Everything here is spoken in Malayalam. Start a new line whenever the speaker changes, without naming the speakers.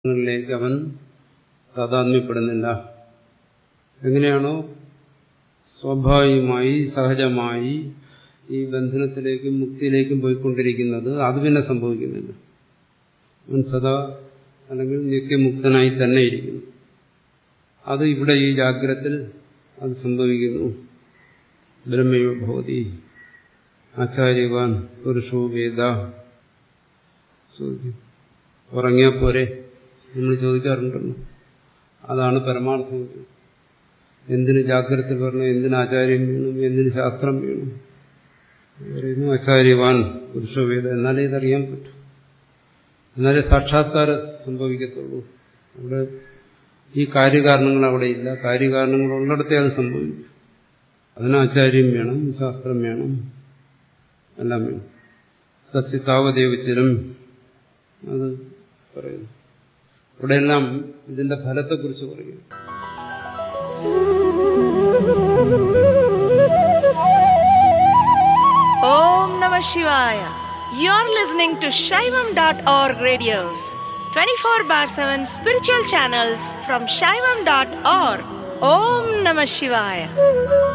ങ്ങളിലേക്ക് അവൻ താതാത്മ്യപ്പെടുന്നില്ല എങ്ങനെയാണോ സ്വാഭാവികമായി സഹജമായി ഈ ബന്ധനത്തിലേക്കും മുക്തിയിലേക്കും പോയിക്കൊണ്ടിരിക്കുന്നത് അത് പിന്നെ സംഭവിക്കുന്നില്ല അവൻ സദാ അല്ലെങ്കിൽ നിത്യമുക്തനായി തന്നെ ഇരിക്കുന്നു അത് ഇവിടെ ഈ ജാഗ്രത്തിൽ അത് സംഭവിക്കുന്നു ബ്രഹ്മയോ ഭവതി ആചാര്യവാൻ പുരുഷോ വേദ ഉറങ്ങിയാൽ പോരെ നമ്മൾ ചോദിക്കാറുണ്ടല്ലോ അതാണ് പരമാർത്ഥം എന്തിന് ജാഗ്രത പറഞ്ഞു എന്തിന് ആചാര്യം വേണം എന്തിന് ശാസ്ത്രം വേണം പറയുന്നു ആചാര്യവാൻ പുരുഷവേദ എന്നാലേ ഇതറിയാൻ പറ്റൂ എന്നാലേ സാക്ഷാത്കാരം സംഭവിക്കത്തുള്ളൂ അവിടെ ഈ കാര്യകാരണങ്ങൾ അവിടെ ഇല്ല കാര്യകാരണങ്ങൾ ഉള്ളിടത്തെ അത് സംഭവിക്കും അതിന് ആചാര്യം വേണം ശാസ്ത്രം വേണം എല്ലാം വേണം തസ്യ താവദേവചരം അത് പറയുന്നു ഇവിടെയെല്ലാം ഇതിന്റെ ഫലത്തെക്കുറിച്ച് പറയുന്നു
Om Namah Shivaya. You're listening to Shaivam.org radios, 24 bar 7 spiritual channels from Shaivam.org. Om Namah Shivaya.